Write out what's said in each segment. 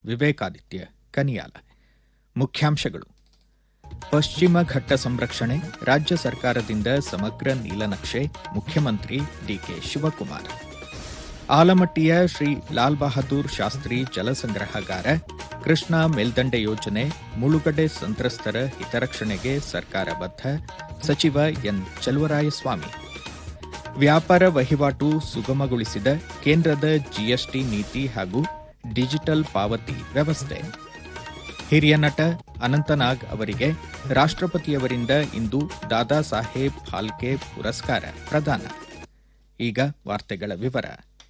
ವಿವೇಕಾದಿತ್ಯ ಕನಿಯಾಲ ಮುಖ್ಯಾಂಶಗಳು ಪಶ್ಚಿಮ ಘಟ್ಟ ಸಂರಕ್ಷಣೆ ರಾಜ್ಯ ಸರ್ಕಾರದಿಂದ ಸಮಗ್ರ ನೀಲನಕ್ಷೆ ಮುಖ್ಯಮಂತ್ರಿ ಡಿಕೆ ಶಿವಕುಮಾರ್ ಆಲಮಟ್ಟಿಯ ಶ್ರೀ ಲಾಲ್ ಬಹದ್ದೂರ್ ಶಾಸ್ತ್ರಿ ಜಲಸಂಗ್ರಹಗಾರ ಕೃಷ್ಣಾ ಮೇಲ್ದಂಡೆ ಯೋಜನೆ ಮುಳುಗಡೆ ಸಂತ್ರಸ್ತರ ಹಿತರಕ್ಷಣೆಗೆ ಸರ್ಕಾರ ಬದ್ಧ ಸಚಿವ ಎನ್ ಚಲುವರಾಯಸ್ವಾಮಿ ವ್ಯಾಪಾರ ವಹಿವಾಟು ಸುಗಮಗೊಳಿಸಿದ ಕೇಂದ್ರದ ಜಿಎಸ್ಟಿ ನೀತಿ ಹಾಗೂ ಡಿಜಿಟಲ್ ಪಾವತಿ ವ್ಯವಸ್ಥೆ ಹಿರಿಯ ನಟ ಅನಂತನಾಗ್ ಅವರಿಗೆ ರಾಷ್ಟ್ರಪತಿಯವರಿಂದ ಇಂದು ದಾದಾ ಸಾಹೇಬ್ ಫಾಲ್ಕೆ ಪುರಸ್ಕಾರ ಪ್ರದಾನ ಈಗ ವಾರ್ತೆಗಳ ವಿವರ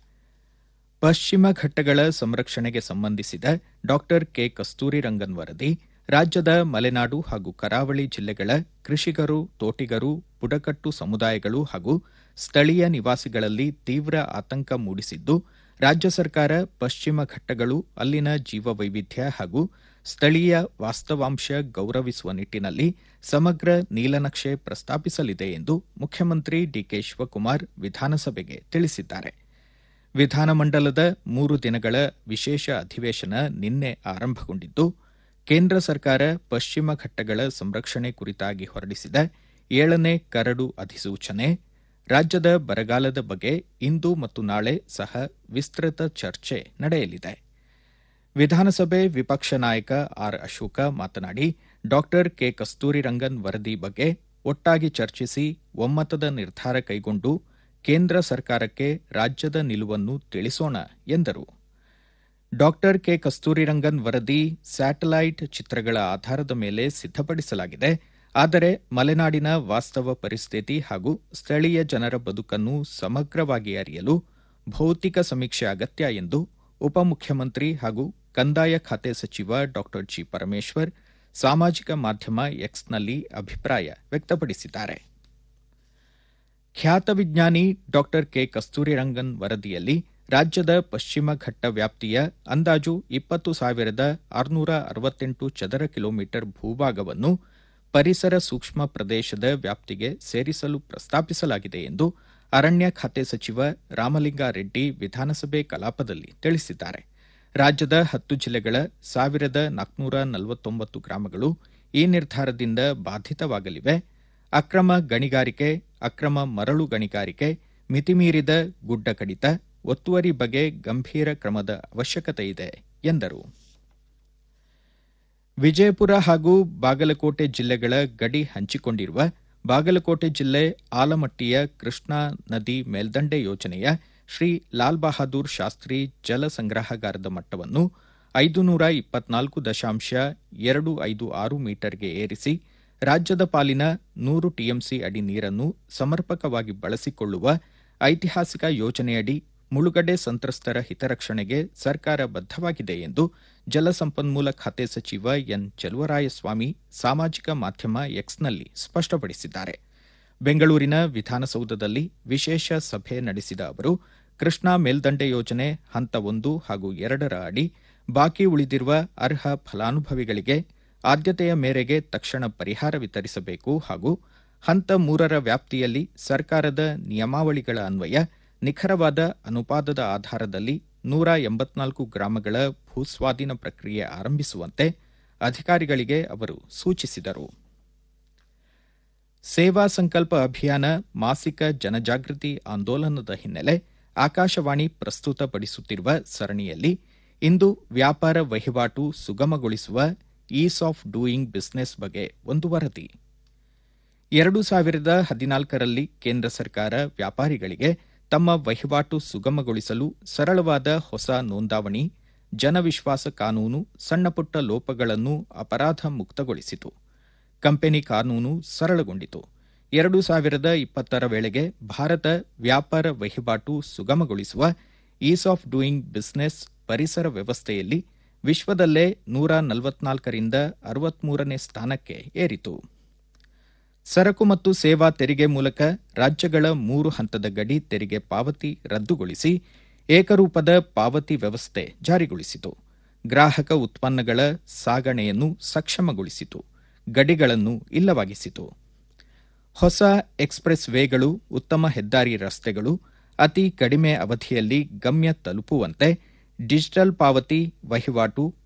ಪಶ್ಚಿಮ ಘಟ್ಟಗಳ ಸಂರಕ್ಷಣೆಗೆ ಸಂಬಂಧಿಸಿದ ಡಾಕ್ಟರ್ ಕೆ ಕಸ್ತೂರಿ ರಂಗನ್ ವರದಿ ರಾಜ್ಯದ ಮಲೆನಾಡು ಹಾಗೂ ಕರಾವಳಿ ಜಿಲ್ಲೆಗಳ ಕೃಷಿಕರು ತೋಟಿಗರು ಬುಡಕಟ್ಟು ಸಮುದಾಯಗಳು ಹಾಗೂ ಸ್ಥಳೀಯ ನಿವಾಸಿಗಳಲ್ಲಿ ತೀವ್ರ ಆತಂಕ ಮೂಡಿಸಿದ್ದು ರಾಜ್ಯ ಸರ್ಕಾರ ಪಶ್ಚಿಮ ಘಟ್ಟಗಳು ಅಲ್ಲಿನ ಜೀವವೈವಿಧ್ಯ ಹಾಗೂ ಸ್ಥಳೀಯ ವಾಸ್ತವಾಂಶ ಗೌರವಿಸುವ ನಿಟ್ಟಿನಲ್ಲಿ ಸಮಗ್ರ ನೀಲನಕ್ಷೆ ಪ್ರಸ್ತಾಪಿಸಲಿದೆ ಎಂದು ಮುಖ್ಯಮಂತ್ರಿ ಡಿಕೆ ಶಿವಕುಮಾರ್ ವಿಧಾನಸಭೆಗೆ ತಿಳಿಸಿದ್ದಾರೆ ವಿಧಾನಮಂಡಲದ ಮೂರು ದಿನಗಳ ವಿಶೇಷ ಅಧಿವೇಶನ ನಿನ್ನೆ ಆರಂಭಗೊಂಡಿದ್ದು ಕೇಂದ್ರ ಸರ್ಕಾರ ಪಶ್ಚಿಮ ಘಟ್ಟಗಳ ಸಂರಕ್ಷಣೆ ಕುರಿತಾಗಿ ಹೊರಡಿಸಿದ ಏಳನೇ ಕರಡು ಅಧಿಸೂಚನೆ ರಾಜ್ಯದ ಬರಗಾಲದ ಬಗ್ಗೆ ಇಂದು ಮತ್ತು ನಾಳೆ ಸಹ ವಿಸ್ತೃತ ಚರ್ಚೆ ನಡೆಯಲಿದೆ ವಿಧಾನಸಭೆ ವಿಪಕ್ಷ ನಾಯಕ ಆರ್ ಅಶೋಕ ಮಾತನಾಡಿ ಡಾಕ್ಟರ್ ಕೆ ಕಸ್ತೂರಿ ರಂಗನ್ ವರದಿ ಬಗ್ಗೆ ಒಟ್ಟಾಗಿ ಚರ್ಚಿಸಿ ಒಮ್ಮತದ ನಿರ್ಧಾರ ಕೈಗೊಂಡು ಕೇಂದ್ರ ಸರ್ಕಾರಕ್ಕೆ ರಾಜ್ಯದ ನಿಲುವನ್ನು ತಿಳಿಸೋಣ ಎಂದರು ಡಾಕ್ಟರ್ ಕೆ ಕಸ್ತೂರಿರಂಗನ್ ವರದಿ ಸ್ಯಾಟಲೈಟ್ ಚಿತ್ರಗಳ ಆಧಾರದ ಮೇಲೆ ಸಿದ್ಧಪಡಿಸಲಾಗಿದೆ ಆದರೆ ಮಲೆನಾಡಿನ ವಾಸ್ತವ ಪರಿಸ್ಥಿತಿ ಹಾಗೂ ಸ್ಥಳೀಯ ಜನರ ಬದುಕನ್ನು ಸಮಗ್ರವಾಗಿ ಅರಿಯಲು ಭೌತಿಕ ಸಮೀಕ್ಷೆ ಅಗತ್ಯ ಎಂದು ಉಪಮುಖ್ಯಮಂತ್ರಿ ಹಾಗೂ ಕಂದಾಯ ಖಾತೆ ಸಚಿವ ಡಾ ಜಿ ಪರಮೇಶ್ವರ್ ಸಾಮಾಜಿಕ ಮಾಧ್ಯಮ ಎಕ್ಸ್ನಲ್ಲಿ ಅಭಿಪ್ರಾಯ ವ್ಯಕ್ತಪಡಿಸಿದ್ದಾರೆ ಖ್ಯಾತ ವಿಜ್ಞಾನಿ ಡಾ ಕೆ ಕಸ್ತೂರಿರಂಗನ್ ವರದಿಯಲ್ಲಿ ರಾಜ್ಯದ ಪಶ್ಚಿಮ ಘಟ್ಟ ವ್ಯಾಪ್ತಿಯ ಅಂದಾಜು ಇಪ್ಪತ್ತು ಸಾವಿರದ ಆರುನೂರ ಅರವತ್ತೆಂಟು ಚದರ ಕಿಲೋಮೀಟರ್ ಭೂಭಾಗವನ್ನು ಪರಿಸರ ಸೂಕ್ಷ್ಮ ಪ್ರದೇಶದ ವ್ಯಾಪ್ತಿಗೆ ಸೇರಿಸಲು ಪ್ರಸ್ತಾಪಿಸಲಾಗಿದೆ ಎಂದು ಅರಣ್ಯ ಖಾತೆ ಸಚಿವ ರಾಮಲಿಂಗಾರೆಡ್ಡಿ ವಿಧಾನಸಭೆ ಕಲಾಪದಲ್ಲಿ ತಿಳಿಸಿದ್ದಾರೆ ರಾಜ್ಯದ ಹತ್ತು ಜಿಲ್ಲೆಗಳ ಸಾವಿರದ ನಾಲ್ಕುನೂರ ನಲವತ್ತೊಂಬತ್ತು ಗ್ರಾಮಗಳು ಈ ನಿರ್ಧಾರದಿಂದ ಬಾಧಿತವಾಗಲಿವೆ ಅಕ್ರಮ ಗಣಿಗಾರಿಕೆ ಅಕ್ರಮ ಮರಳು ಗಣಿಗಾರಿಕೆ ಮಿತಿಮೀರಿದ ಗುಡ್ಡ ಕಡಿತ ಒತ್ತುವರಿ ಬಗ್ಗೆ ಗಂಭೀರ ಕ್ರಮದ ಅವಶ್ಯಕತೆ ಇದೆ ಎಂದರು ವಿಜಯಪುರ ಹಾಗೂ ಬಾಗಲಕೋಟೆ ಜಿಲ್ಲೆಗಳ ಗಡಿ ಹಂಚಿಕೊಂಡಿರುವ ಬಾಗಲಕೋಟೆ ಜಿಲ್ಲೆ ಆಲಮಟ್ಟಿಯ ಕೃಷ್ಣಾ ನದಿ ಮೇಲ್ದಂಡೆ ಯೋಜನೆಯ ಶ್ರೀ ಲಾಲ್ ಬಹದ್ದೂರ್ ಶಾಸ್ತ್ರಿ ಜಲ ಸಂಗ್ರಹಗಾರದ ಮಟ್ಟವನ್ನು ಐದು ನೂರ ಇಪ್ಪತ್ನಾಲ್ಕು ದಶಾಂಶ ಎರಡು ಐದು ಆರು ಮೀಟರ್ಗೆ ಏರಿಸಿ ರಾಜ್ಯದ ಪಾಲಿನ ನೂರು ಟಿಎಂಸಿ ಅಡಿ ನೀರನ್ನು ಸಮರ್ಪಕವಾಗಿ ಬಳಸಿಕೊಳ್ಳುವ ಐತಿಹಾಸಿಕ ಯೋಜನೆಯಡಿ ಮುಳುಗಡೆ ಸಂತ್ರಸ್ತರ ಹಿತರಕ್ಷಣೆಗೆ ಸರ್ಕಾರ ಬದ್ಧವಾಗಿದೆ ಎಂದು ಜಲಸಂಪನ್ಮೂಲ ಖಾತೆ ಸಚಿವ ಎನ್ ಚಲುವರಾಯಸ್ವಾಮಿ ಸಾಮಾಜಿಕ ಮಾಧ್ಯಮ ಎಕ್ಸ್ನಲ್ಲಿ ಸ್ಪಷ್ಟಪಡಿಸಿದ್ದಾರೆ ಬೆಂಗಳೂರಿನ ವಿಧಾನಸೌಧದಲ್ಲಿ ವಿಶೇಷ ಸಭೆ ನಡೆಸಿದ ಅವರು ಕೃಷ್ಣಾ ಮೇಲ್ದಂಡೆ ಯೋಜನೆ ಹಂತ ಒಂದು ಹಾಗೂ ಎರಡರ ಅಡಿ ಬಾಕಿ ಉಳಿದಿರುವ ಅರ್ಹ ಫಲಾನುಭವಿಗಳಿಗೆ ಆದ್ಯತೆಯ ಮೇರೆಗೆ ತಕ್ಷಣ ಪರಿಹಾರ ವಿತರಿಸಬೇಕು ಹಾಗೂ ಹಂತ ಮೂರರ ವ್ಯಾಪ್ತಿಯಲ್ಲಿ ಸರ್ಕಾರದ ನಿಯಮಾವಳಿಗಳ ಅನ್ವಯ ನಿಖರವಾದ ಅನುಪಾತದ ಆಧಾರದಲ್ಲಿ ನೂರ ಎಂಬತ್ನಾಲ್ಕು ಗ್ರಾಮಗಳ ಭೂಸ್ವಾಧೀನ ಪ್ರಕ್ರಿಯೆ ಆರಂಭಿಸುವಂತೆ ಅಧಿಕಾರಿಗಳಿಗೆ ಅವರು ಸೂಚಿಸಿದರು ಸೇವಾ ಸಂಕಲ್ಪ ಅಭಿಯಾನ ಮಾಸಿಕ ಜನಜಾಗೃತಿ ಆಂದೋಲನದ ಹಿನ್ನೆಲೆ ಆಕಾಶವಾಣಿ ಪ್ರಸ್ತುತಪಡಿಸುತ್ತಿರುವ ಸರಣಿಯಲ್ಲಿ ಇಂದು ವ್ಯಾಪಾರ ವಹಿವಾಟು ಸುಗಮಗೊಳಿಸುವ ಈಸ್ ಆಫ್ ಡೂಯಿಂಗ್ ಬಿಸಿನೆಸ್ ಬಗ್ಗೆ ಒಂದು ವರದಿ ಎರಡು ಸಾವಿರದ ಹದಿನಾಲ್ಕರಲ್ಲಿ ಕೇಂದ್ರ ಸರ್ಕಾರ ವ್ಯಾಪಾರಿಗಳಿಗೆ ತಮ್ಮ ವಹಿವಾಟು ಸುಗಮಗೊಳಿಸಲು ಸರಳವಾದ ಹೊಸ ನೋಂದಾವಣಿ ಜನವಿಶ್ವಾಸ ಕಾನೂನು ಸಣ್ಣಪುಟ್ಟ ಲೋಪಗಳನ್ನು ಅಪರಾಧ ಮುಕ್ತಗೊಳಿಸಿತು ಕಂಪನಿ ಕಾನೂನು ಸರಳಗೊಂಡಿತು ಎರಡು ಸಾವಿರದ ಇಪ್ಪತ್ತರ ವೇಳೆಗೆ ಭಾರತ ವ್ಯಾಪಾರ ವಹಿವಾಟು ಸುಗಮಗೊಳಿಸುವ ಈಸ್ ಆಫ್ ಡೂಯಿಂಗ್ ಬಿಸಿನೆಸ್ ಪರಿಸರ ವ್ಯವಸ್ಥೆಯಲ್ಲಿ ವಿಶ್ವದಲ್ಲೇ ನೂರ ನಲವತ್ನಾಲ್ಕರಿಂದ ಅರವತ್ಮೂರನೇ ಸ್ಥಾನಕ್ಕೆ ಏರಿತು ಸರಕು ಮತ್ತು ಸೇವಾ ತೆರಿಗೆ ಮೂಲಕ ರಾಜ್ಯಗಳ ಮೂರು ಹಂತದ ಗಡಿ ತೆರಿಗೆ ಪಾವತಿ ರದ್ದುಗೊಳಿಸಿ ಏಕರೂಪದ ಪಾವತಿ ವ್ಯವಸ್ಥೆ ಜಾರಿಗೊಳಿಸಿತು ಗ್ರಾಹಕ ಉತ್ಪನ್ನಗಳ ಸಾಗಣೆಯನ್ನು ಸಕ್ಷಮಗೊಳಿಸಿತು ಗಡಿಗಳನ್ನು ಇಲ್ಲವಾಗಿಸಿತು ಹೊಸ ಎಕ್ಸ್ಪ್ರೆಸ್ ವೇಗಳು ಉತ್ತಮ ಹೆದ್ದಾರಿ ರಸ್ತೆಗಳು ಅತಿ ಕಡಿಮೆ ಅವಧಿಯಲ್ಲಿ ಗಮ್ಯ ತಲುಪುವಂತೆ ಡಿಜಿಟಲ್ ಪಾವತಿ ವಹಿವಾಟು